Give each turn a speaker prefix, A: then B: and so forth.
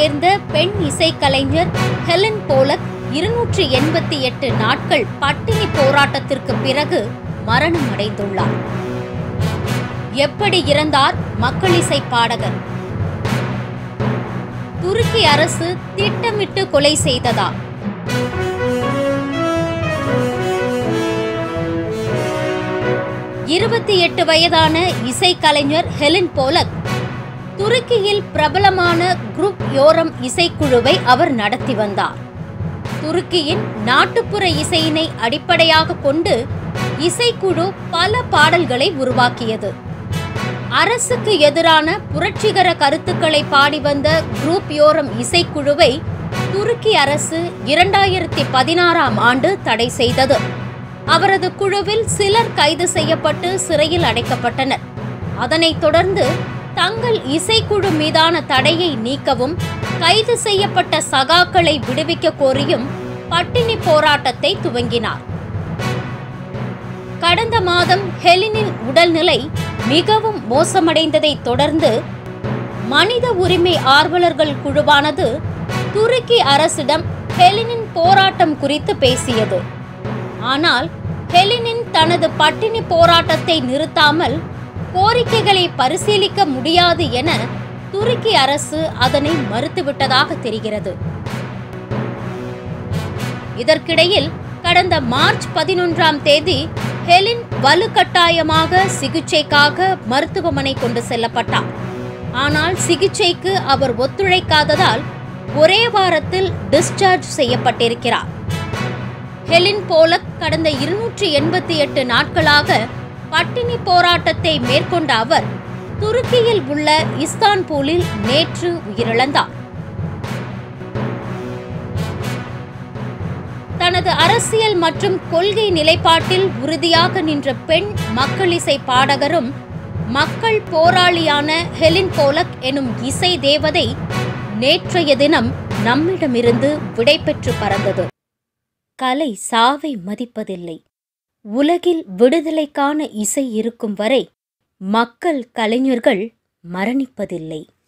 A: சேர்ந்த பெண் இசைக்கலைஞர் ஹெலன் போலக் இருநூற்றி எண்பத்தி எட்டு நாட்கள் பட்டினி போராட்டத்திற்கு பிறகு மரணம் அடைந்துள்ளார் எப்படி இறந்தார் மக்களிசை பாடகர் துருக்கி அரசு திட்டமிட்டு கொலை செய்ததா இருபத்தி எட்டு வயதான இசைக்கலைஞர் ஹெலன் போலக் துருக்கியில் பிரபலமான குரூப் யோரம் இசைக்குழுவை அவர் நடத்தி வந்தார் துருக்கியின் நாட்டுப்புற இசையினை அடிப்படையாக கொண்டு இசைக்குழு பல பாடல்களை உருவாக்கியது அரசுக்கு எதிரான புரட்சிகர கருத்துக்களை பாடி வந்த குரூப் யோரம் இசைக்குழுவை துருக்கி அரசு இரண்டாயிரத்தி பதினாறாம் ஆண்டு தடை செய்தது அவரது குழுவில் சிலர் கைது செய்யப்பட்டு சிறையில் அடைக்கப்பட்டனர் அதனைத் தொடர்ந்து தங்கள் இசைக்குழு மீதான தடையை நீக்கவும் கைது செய்யப்பட்ட சகாக்களை விடுவிக்க கோரியும் பட்டினி போராட்டத்தை துவங்கினார் கடந்த மாதம் ஹெலினின் உடல்நிலை மிகவும் மோசமடைந்ததைத் தொடர்ந்து மனித உரிமை ஆர்வலர்கள் குழுவானது துருக்கி அரசிடம் ஹெலினின் போராட்டம் குறித்து பேசியது ஆனால் ஹெலினின் தனது பட்டினி போராட்டத்தை நிறுத்தாமல் கோரிக்கைகளை பரிசீலிக்க முடியாது என துருக்கி அரசு அதனை மறுத்துவிட்டதாக தெரிகிறது இதற்கிடையில் கடந்த மார்ச் பதினொன்றாம் தேதி ஹெலின் வலுக்கட்டாயமாக சிகிச்சைக்காக மருத்துவமனை கொண்டு செல்லப்பட்டார் ஆனால் சிகிச்சைக்கு அவர் ஒத்துழைக்காததால் ஒரே வாரத்தில் டிஸ்சார்ஜ் செய்யப்பட்டிருக்கிறார் ஹெலின் போலக் கடந்த இருநூற்றி எண்பத்தி எட்டு நாட்களாக பட்டினி போராட்டத்தை மேற்கொண்ட அவர் துருக்கியில் உள்ள இஸ்தான்புலில் நேற்று உயிரிழந்தார் தனது அரசியல் மற்றும் கொள்கை நிலைப்பாட்டில் உறுதியாக நின்ற பெண் மக்களிசை பாடகரும் மக்கள் போராளியான ஹெலின் போலக் எனும் இசை தேவதை நேற்றைய தினம் நம்மிடமிருந்து விடைபெற்று பறந்தது கலை சாவை மதிப்பதில்லை உலகில் விடுதலைக்கான இசை இருக்கும் வரை மக்கள் கலைஞர்கள் மரணிப்பதில்லை